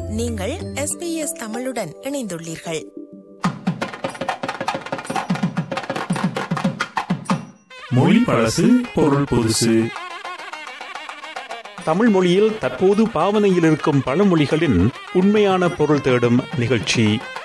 நீங்கள் SBS தமிழுடன் இணைந்துள்ளீர்கள் மொழி பழசு பொருள் புதுசு தமிழ் மொழியில் தற்போது பாவனையில் இருக்கும் பழமொழிகளின் உண்மையான பொருள் தேடும் நிகழ்ச்சி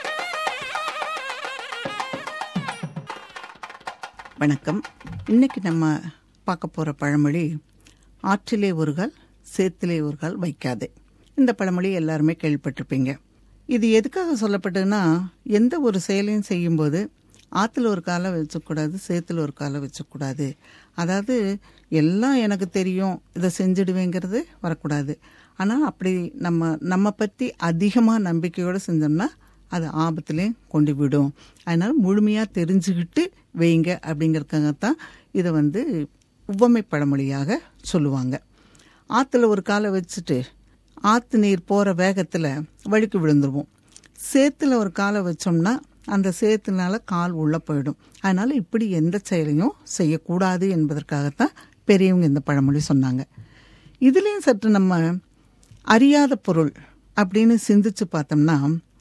வணக்கம் இன்னைக்கு நம்ம பார்க்க போகிற பழமொழி ஆற்றிலே ஒருகால் சேத்திலே ஒருகால் வைக்காதே இந்த பழமொழி எல்லாருமே கேள்விப்பட்டிருப்பீங்க இது எதுக்காக சொல்லப்பட்டதுன்னா எந்த ஒரு செயலையும் செய்யும்போது ஆற்றுல ஒரு காலை வச்சக்கூடாது சேத்துல ஒரு காலை வச்சக்கூடாது அதாவது எல்லாம் எனக்கு தெரியும் இதை செஞ்சிடுவேங்கிறது வரக்கூடாது ஆனால் அப்படி நம்ம நம்ம பற்றி அதிகமாக நம்பிக்கையோடு செஞ்சோம்னா அது ஆபத்துலேயும் கொண்டு விடும் அதனால முழுமையாக தெரிஞ்சுக்கிட்டு வைங்க அப்படிங்கறதுக்காகத்தான் இதை வந்து உவமை பழமொழியாக சொல்லுவாங்க ஆற்றுல ஒரு காலை வச்சுட்டு ஆற்று நீர் போகிற வேகத்தில் வழுக்கி விழுந்துருவோம் சேத்துல ஒரு காலை வச்சோம்னா அந்த சேத்துனால கால் உள்ள போயிடும் அதனால இப்படி எந்த செயலையும் செய்யக்கூடாது என்பதற்காகத்தான் பெரியவங்க இந்த பழமொழி சொன்னாங்க இதுலேயும் சற்று நம்ம அறியாத பொருள் அப்படின்னு சிந்திச்சு பார்த்தோம்னா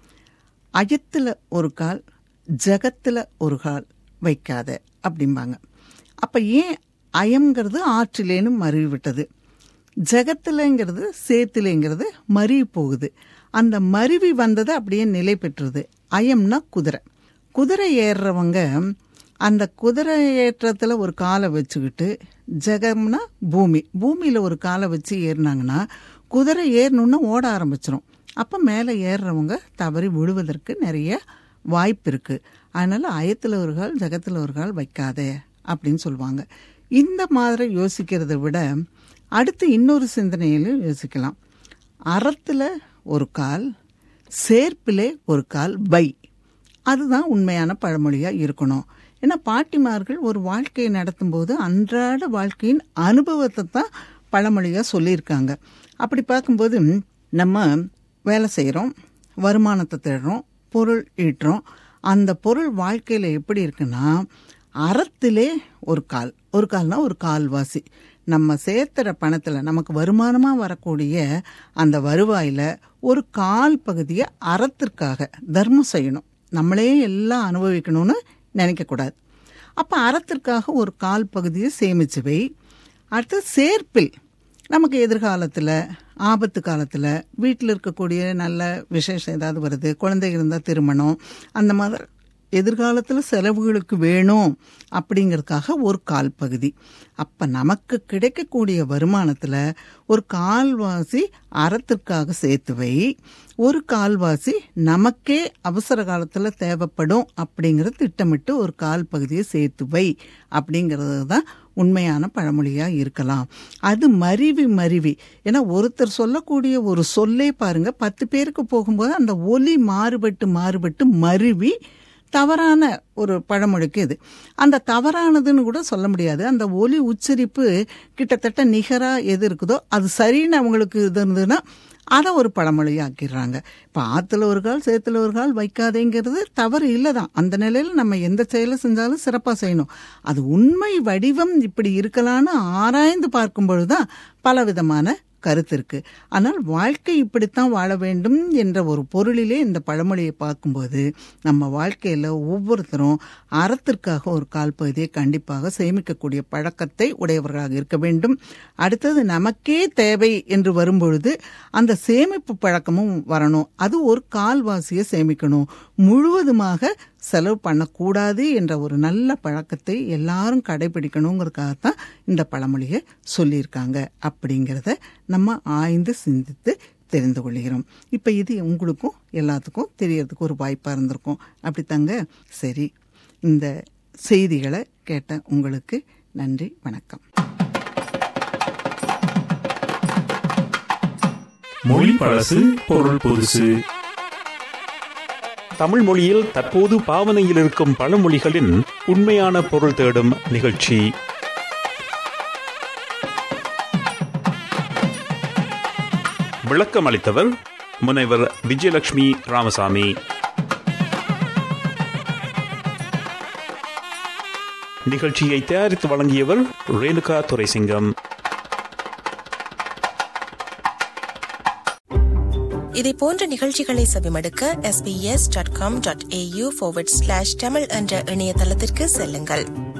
அஜத்தில் ஒரு கால் ஜகத்தில் ஒரு கால் வைக்காத அப்படிம்பாங்க அப்போ ஏன் அயம்ங்கிறது ஆற்றிலேன்னு மருவி விட்டது ஜகத்திலங்கிறது சேத்துலேங்கிறது மருவி போகுது அந்த மருவி வந்ததை அப்படியே நிலை பெற்றுது அயம்னா குதிரை குதிரை ஏறுறவங்க அந்த குதிரை ஏற்றத்தில் ஒரு காலை வச்சுக்கிட்டு ஜெகம்னா பூமி பூமியில் ஒரு காலை வச்சு ஏறினாங்கன்னா குதிரை ஏறணுன்னு ஓட ஆரம்பிச்சிடும் அப்போ மேலே ஏறுறவங்க தவறி விழுவதற்கு நிறைய வாய்ப்பு இருக்குது அதனால் அயத்தில் ஒரு கால் ஜகத்தில் ஒரு கால் வைக்காதே அப்படின்னு சொல்லுவாங்க இந்த மாதிரி யோசிக்கிறத விட அடுத்து இன்னொரு சிந்தனையிலும் யோசிக்கலாம் அறத்தில் ஒரு கால் சேர்ப்பிலே ஒரு கால் வை அதுதான் உண்மையான பழமொழியாக இருக்கணும் ஏன்னா பாட்டிமார்கள் ஒரு வாழ்க்கையை நடத்தும்போது அன்றாட வாழ்க்கையின் அனுபவத்தை தான் பழமொழியாக சொல்லியிருக்காங்க அப்படி பார்க்கும்போது நம்ம வேலை செய்கிறோம் வருமானத்தை தேடுறோம் பொருள் ஈட்டுறோம் அந்த பொருள் வாழ்க்கையில் எப்படி இருக்குன்னா அறத்திலே ஒரு கால் ஒரு கால்னா ஒரு கால்வாசி நம்ம சேர்த்துற பணத்தில் நமக்கு வருமானமாக வரக்கூடிய அந்த வருவாயில் ஒரு கால் பகுதியை அறத்திற்காக தர்மம் செய்யணும் நம்மளே எல்லாம் அனுபவிக்கணும்னு நினைக்கக்கூடாது அப்போ அறத்திற்காக ஒரு கால் பகுதியை சேமிச்சு வை அடுத்து சேர்ப்பில் நமக்கு எதிர்காலத்தில் ஆபத்து காலத்தில் வீட்டில் இருக்கக்கூடிய நல்ல விசேஷம் ஏதாவது வருது குழந்தை இருந்தால் திருமணம் அந்த மாதிரி எதிர்காலத்தில் செலவுகளுக்கு வேணும் அப்படிங்கிறதுக்காக ஒரு கால் பகுதி அப்போ நமக்கு கிடைக்கக்கூடிய வருமானத்தில் ஒரு கால்வாசி அறத்திற்காக சேர்த்து வை ஒரு கால்வாசி நமக்கே அவசர காலத்தில் தேவைப்படும் அப்படிங்கிறத திட்டமிட்டு ஒரு கால் பகுதியை சேர்த்து வை அப்படிங்கிறது தான் உண்மையான பழமொழியாக இருக்கலாம் அது மருவி மருவி ஏன்னா ஒருத்தர் சொல்லக்கூடிய ஒரு சொல்லே பாருங்க பத்து பேருக்கு போகும்போது அந்த ஒலி மாறுபட்டு மாறுபட்டு மருவி தவறான ஒரு பழமொழிக்கு இது அந்த தவறானதுன்னு கூட சொல்ல முடியாது அந்த ஒலி உச்சரிப்பு கிட்டத்தட்ட நிகராக எது இருக்குதோ அது சரின்னு அவங்களுக்கு இது இருந்ததுன்னா அதை ஒரு பழமொழி ஆக்கிடுறாங்க இப்போ ஆற்றுல ஒரு கால் சேத்துல ஒரு கால் வைக்காதேங்கிறது தவறு இல்லை தான் அந்த நிலையில் நம்ம எந்த செயலை செஞ்சாலும் சிறப்பாக செய்யணும் அது உண்மை வடிவம் இப்படி இருக்கலான்னு ஆராய்ந்து பார்க்கும் பொழுதுதான் பலவிதமான கருத்து இருக்கு ஆனால் வாழ்க்கை இப்படித்தான் வாழ வேண்டும் என்ற ஒரு பொருளிலே இந்த பழமொழியை பார்க்கும்போது நம்ம வாழ்க்கையில் ஒவ்வொருத்தரும் அறத்திற்காக ஒரு கால் பகுதியை கண்டிப்பாக சேமிக்கக்கூடிய பழக்கத்தை உடையவர்களாக இருக்க வேண்டும் அடுத்தது நமக்கே தேவை என்று வரும்பொழுது அந்த சேமிப்பு பழக்கமும் வரணும் அது ஒரு கால்வாசியை சேமிக்கணும் முழுவதுமாக செலவு பண்ணக்கூடாது என்ற ஒரு நல்ல பழக்கத்தை எல்லாரும் கடைபிடிக்கணுங்கிறதுக்காகத்தான் இந்த பழமொழியை சொல்லியிருக்காங்க அப்படிங்கிறத நம்ம ஆய்ந்து சிந்தித்து தெரிந்து கொள்கிறோம் இப்போ இது உங்களுக்கும் எல்லாத்துக்கும் தெரியறதுக்கு ஒரு வாய்ப்பாக இருந்திருக்கும் அப்படித்தாங்க சரி இந்த செய்திகளை கேட்ட உங்களுக்கு நன்றி வணக்கம் மொழி பழசு பொருள் புதுசு தமிழ் மொழியில் தற்போது பாவனையில் இருக்கும் பழமொழிகளின் உண்மையான பொருள் தேடும் நிகழ்ச்சி விளக்கம் அளித்தவர் முனைவர் விஜயலட்சுமி ராமசாமி நிகழ்ச்சியை தயாரித்து வழங்கியவர் ரேணுகா துரைசிங்கம் இதை போன்ற நிகழ்ச்சிகளை செவிமடுக்க sbs.com.au forward slash தமிழ் என்ற இணையதளத்திற்கு செல்லுங்கள்